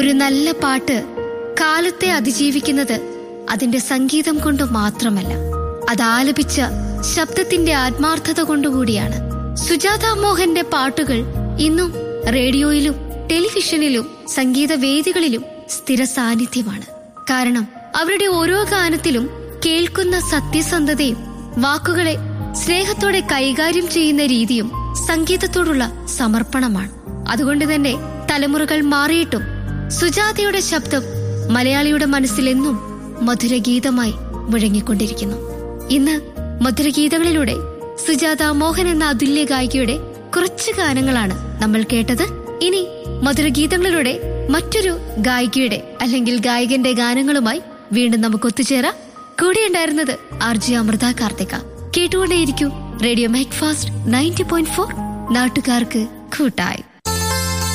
ഒരു നല്ല പാട്ട് കാലത്തെ അതിജീവിക്കുന്നത് അതിന്റെ സംഗീതം കൊണ്ട് മാത്രമല്ല അത് ആലപിച്ച ശബ്ദത്തിന്റെ ആത്മാർത്ഥത കൊണ്ടുകൂടിയാണ് സുജാത മോഹന്റെ പാട്ടുകൾ ഇന്നും റേഡിയോയിലും ടെലിവിഷനിലും സംഗീത വേദികളിലും സ്ഥിര സാന്നിധ്യമാണ് കാരണം അവരുടെ ഓരോ ഗാനത്തിലും കേൾക്കുന്ന സത്യസന്ധതയും വാക്കുകളെ സ്നേഹത്തോടെ കൈകാര്യം ചെയ്യുന്ന രീതിയും സംഗീതത്തോടുള്ള സമർപ്പണമാണ് അതുകൊണ്ട് തന്നെ തലമുറകൾ മാറിയിട്ടും സുജാതയുടെ ശബ്ദം മലയാളിയുടെ മനസ്സിലെന്നും മധുരഗീതമായി മുഴങ്ങിക്കൊണ്ടിരിക്കുന്നു ഇന്ന് മധുരഗീതങ്ങളിലൂടെ സുജാത മോഹൻ എന്ന അതുല്യ ഗായികയുടെ കുറച്ച് ഗാനങ്ങളാണ് നമ്മൾ കേട്ടത് ഇനി മധുരഗീതങ്ങളിലൂടെ മറ്റൊരു ഗായികയുടെ അല്ലെങ്കിൽ ഗായകന്റെ ഗാനങ്ങളുമായി വീണ്ടും നമുക്ക് ഒത്തുചേരാം കൂടെ ഉണ്ടായിരുന്നത് ആർ ജി അമൃത കാർത്തിക കേട്ടുകൊണ്ടേയിരിക്കൂ റേഡിയോ മെക് ഫാസ്റ്റ് നയൻറ്റി പോയിന്റ് ഫോർ നാട്ടുകാർക്ക് കൂട്ടായി